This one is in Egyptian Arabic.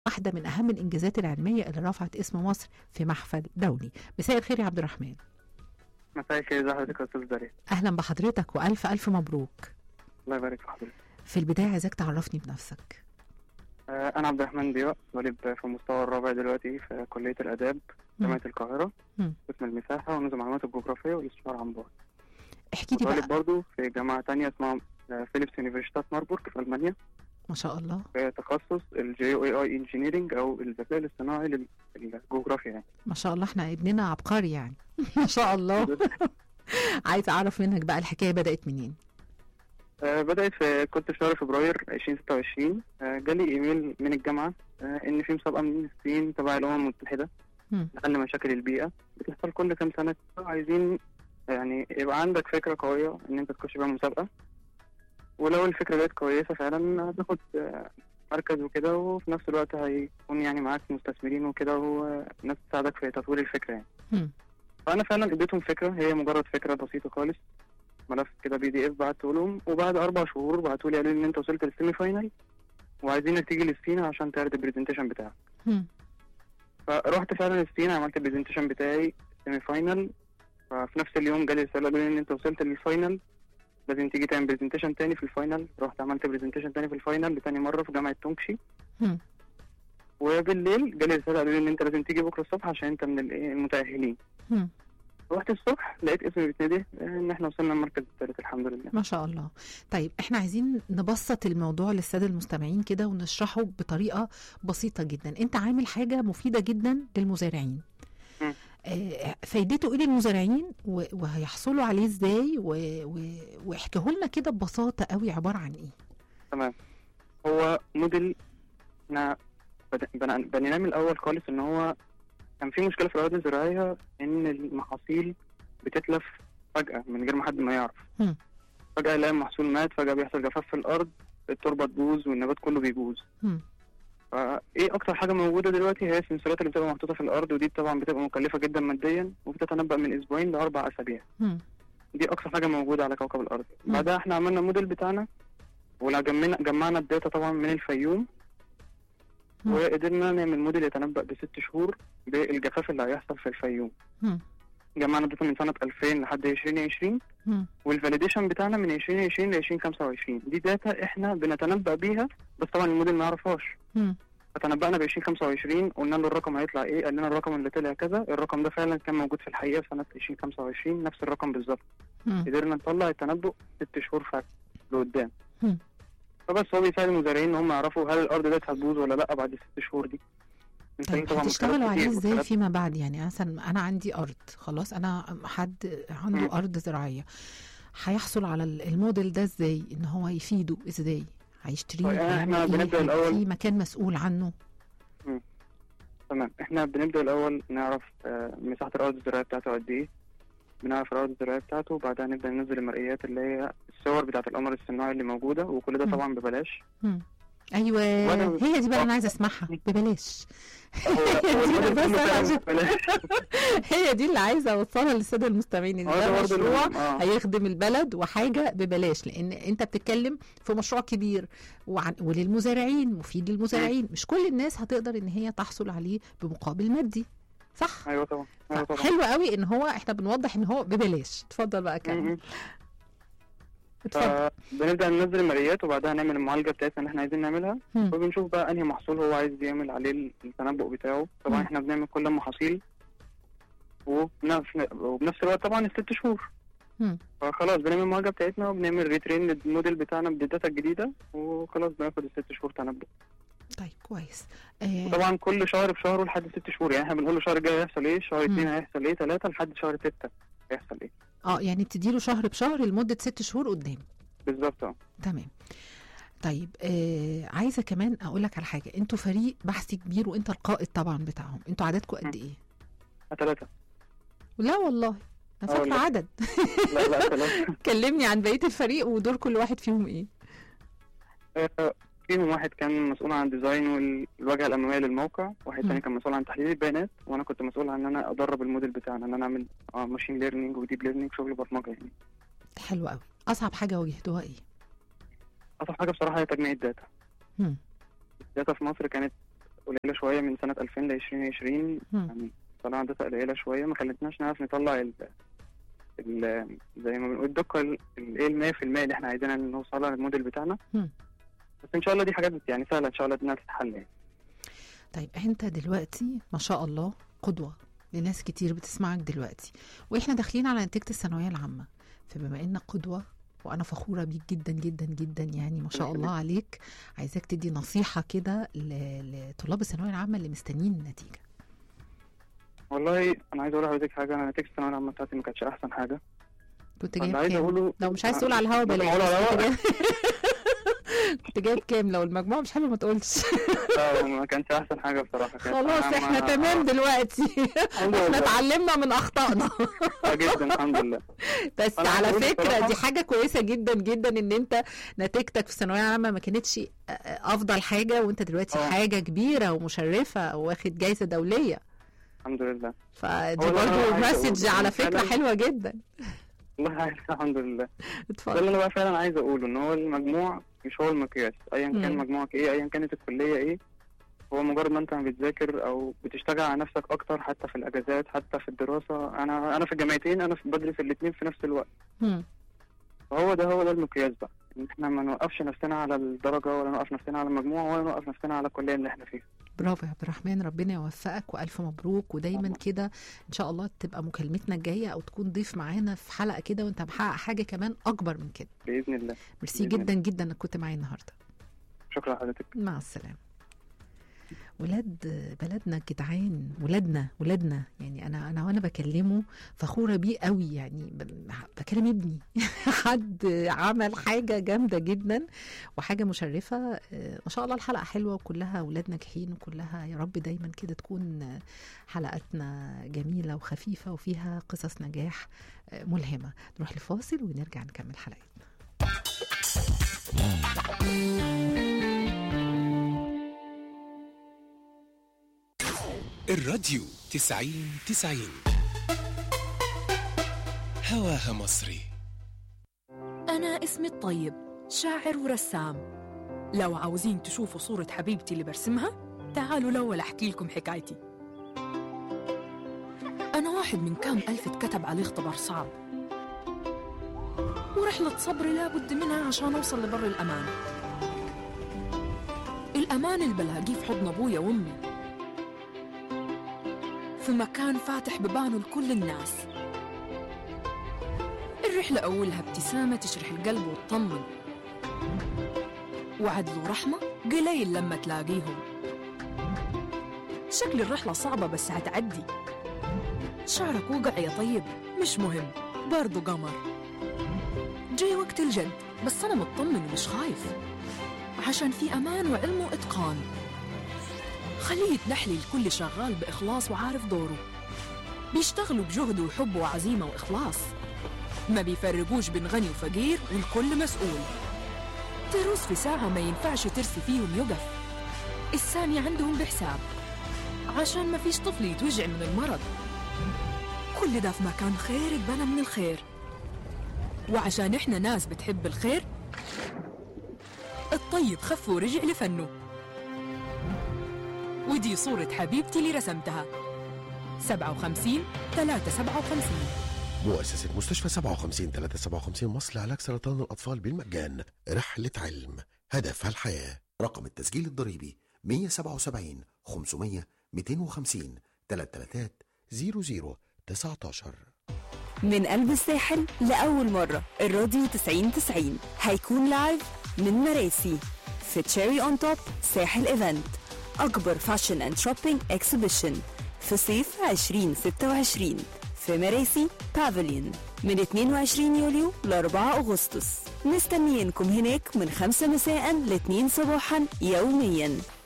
واحدة من أهم الإنجازات العلمية اللي رفعت اسم مصر في محفل دولي مساء الخير يا عبد الرحمن مساء الخير ازي حضرتك يا استاذ داريا أهلا بحضرتك وألف ألف مبروك الله يبارك في حضرتك في البداية عايزاك تعرفني بنفسك آه، انا عبد الرحمن ضياء طالب في المستوى الرابع دلوقتي في كليه الاداب مم. جامعه القاهره مم. قسم المساحه ونظم المعلومات الجغرافيه والاستشاره عن بعد احكي لي طالب بقى برضه في جامعه تانية اسمها آه، فيليبس يونيفرسيتات ماربورغ في المانيا ما شاء الله في تخصص الجي او اي اي انجينيرنج او الذكاء الاصطناعي لل- للجغرافيا يعني ما شاء الله احنا ابننا عبقري يعني ما شاء الله عايز أعرف منك بقى الحكاية بدأت منين آه، بدات في كنت في شهر فبراير 2026 آه، جالي ايميل من الجامعه آه، ان في مسابقه من الصين تبع الامم المتحده مم. لحل مشاكل البيئة بتحصل كل كام سنة عايزين يعني يبقى عندك فكرة قوية إن أنت تخش بيها مسابقة ولو الفكرة ديت كويسة فعلا هتاخد آه، مركز وكده وفي نفس الوقت هيكون يعني معاك مستثمرين وكده وناس تساعدك في تطوير الفكرة يعني مم. فأنا فعلا اديتهم فكرة هي مجرد فكرة بسيطة خالص ملف كده بي دي اف بعته لهم وبعد أربع شهور بعتوا لي قالوا لي إن أنت وصلت للسيمي فاينال وعايزينك تيجي للصين عشان تعرض البرزنتيشن بتاعك مم. فرحت فعلا الصين عملت البرزنتيشن بتاعي سيمي فاينل ففي نفس اليوم جالي رساله قالوا لي ان انت وصلت للفاينل لازم تيجي تعمل برزنتيشن تاني في الفاينل رحت عملت برزنتيشن تاني في الفاينل لتاني مره في جامعه تونكشي مم. وبالليل جالي رساله قالوا لي ان انت لازم تيجي بكره الصبح عشان انت من الإيه المتاهلين مم. رحت الصبح لقيت اسمي بيتنادي ان احنا وصلنا المركز الثالث الحمد لله ما شاء الله طيب احنا عايزين نبسط الموضوع للساده المستمعين كده ونشرحه بطريقه بسيطه جدا انت عامل حاجه مفيده جدا للمزارعين مم. آه، فايدته ايه للمزارعين و- وهيحصلوا عليه ازاي و- و- واحكيه لنا كده ببساطه قوي عباره عن ايه تمام هو موديل احنا بد- بن- بنيناه من الاول خالص ان هو كان في مشكله في الاراضي الزراعيه ان المحاصيل بتتلف فجاه من غير ما حد ما يعرف مم. فجاه يلاقي المحصول مات فجاه بيحصل جفاف في الارض التربه تبوظ والنبات كله بيبوظ مم. فايه اكتر حاجه موجوده دلوقتي هي السنسورات اللي بتبقى محطوطه في الارض ودي طبعا بتبقى مكلفه جدا ماديا وبتتنبأ من اسبوعين لاربع اسابيع مم. دي اكتر حاجه موجوده على كوكب الارض مم. بعدها احنا عملنا الموديل بتاعنا وجمعنا جمعنا الداتا طبعا من الفيوم مم. وقدرنا نعمل موديل يتنبأ بست شهور بالجفاف اللي هيحصل في الفيوم مم. جمعنا داتا من سنة 2000 لحد 2020 مم. والفاليديشن بتاعنا من 2020 ل 2025 دي داتا احنا بنتنبأ بيها بس طبعا الموديل ما يعرفهاش مم. فتنبأنا ب 2025 قلنا له الرقم هيطلع ايه قال لنا الرقم اللي طلع كذا الرقم ده فعلا كان موجود في الحقيقة في سنة 2025 نفس الرقم بالظبط مم. قدرنا نطلع التنبؤ ست شهور فات لقدام مم. فبس هو بيساعد المزارعين ان هم يعرفوا هل الارض ديت هتبوظ ولا لا بعد الست شهور دي محتاجين طيب هتشتغلوا مشكلات عليه كتير، ازاي مشكلات- فيما بعد يعني مثلا انا عندي ارض خلاص انا حد عنده مم. ارض زراعيه هيحصل على ال- الموديل ده ازاي ان هو يفيده ازاي هيشتريه طيب، هيعمل احنا ايه بنبدأ هيبقى الأول- في مكان مسؤول عنه تمام احنا بنبدا الاول نعرف آه، مساحه الارض الزراعيه بتاعته قد ايه بنعرف الارض الزراعيه بتاعته وبعدها نبدا ننزل المرئيات اللي هي الصور بتاعه القمر الصناعي اللي موجوده وكل ده مم. طبعا ببلاش مم. ايوه وأنا- هي دي بقى اللي انا عايزه اسمعها ببلاش هو هو دي الموديل بس كله فعلاً عشان- ببلاش هي دي اللي عايزه اوصلها للساده المستمعين ان هو ده ده برضه مشروع ال- آه. هيخدم البلد وحاجه ببلاش لان انت بتتكلم في مشروع كبير وعن وللمزارعين مفيد للمزارعين مش كل الناس هتقدر ان هي تحصل عليه بمقابل مادي صح ايوه طبعا ايوه طبعا حلو قوي ان هو احنا بنوضح ان هو ببلاش اتفضل بقى م- كمل م. اتفضل فبنبدا ننزل المرئيات وبعدها نعمل المعالجه بتاعتنا اللي احنا عايزين نعملها مم. وبنشوف بقى انهي محصول هو عايز يعمل عليه التنبؤ بتاعه طبعا مم. احنا بنعمل كل المحاصيل وبنفس وبنفس الوقت طبعا الست شهور مم. فخلاص بنعمل المواجهه بتاعتنا وبنعمل ريترين للموديل بتاعنا بالداتا الجديده وخلاص بناخد الست شهور تنبؤ طيب كويس آه طبعا كل شهر بشهره لحد ست شهور يعني احنا بنقول له الشهر الجاي هيحصل ايه شهر مم. اتنين هيحصل ايه ثلاثه لحد شهر سته هيحصل ايه اه يعني بتديله شهر بشهر لمده ست شهور قدام بالظبط اه تمام طيب آه عايزه كمان اقول لك على حاجه انتوا فريق بحثي كبير وانت القائد طبعا بتاعهم انتوا عددكم قد ايه ثلاثه لا والله انا آه فاكره والله. عدد لا لا ثلاثه كلمني عن بقيه الفريق ودور كل واحد فيهم ايه آه، فيهم واحد كان مسؤول عن ديزاين والواجهه الاماميه للموقع واحد مم. تاني كان مسؤول عن تحليل البيانات وانا كنت مسؤول عن ان انا ادرب الموديل بتاعنا ان انا اعمل ماشين ليرنينج وديب ليرنينج شغل برمجه يعني حلو قوي اصعب حاجه واجهتوها ايه اصعب حاجه بصراحه هي تجميع الداتا مم. الداتا في مصر كانت قليله شويه من سنه 2000 ل 2020 مم. يعني طلع داتا قليله شويه ما خلتناش نعرف نطلع ال ال زي ما بنقول الدقه ال ايه ال 100% اللي احنا عايزينها نوصلها للموديل بتاعنا مم. بس ان شاء الله دي حاجات يعني سهله ان شاء الله انها تتحل يعني طيب انت دلوقتي ما شاء الله قدوة لناس كتير بتسمعك دلوقتي واحنا داخلين على نتيجة الثانوية العامة فبما انك قدوة وانا فخورة بيك جدا جدا جدا يعني ما شاء الله عليك عايزاك تدي نصيحة كده ل- لطلاب الثانوية العامة اللي مستنيين النتيجة والله انا عايز اقول لحضرتك حاجه انا نتيجه الثانويه العامه بتاعتي ما كانتش احسن حاجه كنت فاللي جايب عايز كام اقوله لو مش عايز تقول على الهوا ممكن بلاش أقول على كنت الهوا؟ جايب كنت جايب كام لو المجموعة مش حلوة ما تقولش لا ما كانش احسن حاجه بصراحه كانت خلاص أهم- احنا تمام دلوقتي الحمد احنا لله اتعلمنا من اخطائنا آه جدا الحمد لله بس أنا على هقول فكره بصراحة- دي حاجه كويسه جدا جدا ان انت نتيجتك في الثانويه العامه ما كانتش افضل حاجه وانت دلوقتي آه. حاجه كبيره ومشرفه واخد جايزه دوليه الحمد لله فدي هو اللي أنا برضه عايز مسج أقوله على فعلاً- فكره حلوه جدا والله عارف الحمد لله ده اتفضل اللي انا بقى فعلا عايز اقوله ان هو المجموع مش هو المقياس ايا كان مم. مجموعك ايه ايا كانت الكليه ايه هو مجرد ما انت بتذاكر او بتشتغل على نفسك اكتر حتى في الاجازات حتى في الدراسه انا انا في الجامعتين انا في- بدرس الاثنين في نفس الوقت مم. فهو ده هو ده المقياس بقى ان احنا ما نوقفش نفسنا على الدرجه ولا نوقف نفسنا على المجموع ولا نوقف نفسنا على الكليه اللي احنا فيها برافو يا عبد الرحمن ربنا يوفقك والف مبروك ودايما الله. كده ان شاء الله تبقى مكالمتنا الجايه او تكون ضيف معانا في حلقه كده وانت محقق حاجه كمان اكبر من كده باذن الله ميرسي بإذن جدا جدا انك كنت معايا النهارده شكرا لحضرتك مع السلامة ولاد بلدنا الجدعان ولادنا ولادنا يعني انا انا وانا بكلمه فخوره بيه قوي يعني ب- بكلم ابني حد عمل حاجه جامده جدا وحاجه مشرفه آه، ما شاء الله الحلقه حلوه وكلها اولاد ناجحين وكلها يا رب دايما كده تكون آه، حلقاتنا جميله وخفيفه وفيها قصص نجاح آه، ملهمه نروح لفاصل ونرجع نكمل حلقتنا الراديو تسعين تسعين هواها مصري أنا اسمي الطيب شاعر ورسام لو عاوزين تشوفوا صورة حبيبتي اللي برسمها تعالوا الأول أحكي لكم حكايتي أنا واحد من كام ألف اتكتب عليه اختبار صعب ورحلة صبري لابد منها عشان أوصل لبر الأمان الأمان اللي بلاقيه في حضن أبويا وأمي في مكان فاتح ببانه لكل الناس الرحلة أولها ابتسامة تشرح القلب وتطمن وعدل ورحمة قليل لما تلاقيهم شكل الرحلة صعبة بس هتعدي شعرك وقع يا طيب مش مهم برضو قمر جاي وقت الجد بس أنا مطمن ومش خايف عشان في أمان وعلم وإتقان خليه يتنحلي الكل شغال بإخلاص وعارف دوره بيشتغلوا بجهد وحب وعزيمة وإخلاص ما بيفرقوش بين غني وفقير والكل مسؤول تروس في ساعة ما ينفعش ترسي فيهم يقف الثانية عندهم بحساب عشان ما فيش طفل يتوجع من المرض كل ده في مكان خير اتبنى من الخير وعشان احنا ناس بتحب الخير الطيب خف ورجع لفنه ودي صورة حبيبتي اللي رسمتها 57 357 مؤسسة مستشفى 57 357 مصر لعلاج سرطان الأطفال بالمجان رحلة علم هدفها الحياة رقم التسجيل الضريبي 177 500 250 333 00 19 من قلب الساحل لأول مرة الراديو 90 90 هيكون لايف من مراسي في تشيري اون توب ساحل ايفنت أكبر فاشن اند شوبينج اكسبيشن في صيف 2026 في مراسي بافليون من 22 يوليو ل 4 أغسطس مستنيينكم هناك من 5 مساء ل 2 صباحا يوميا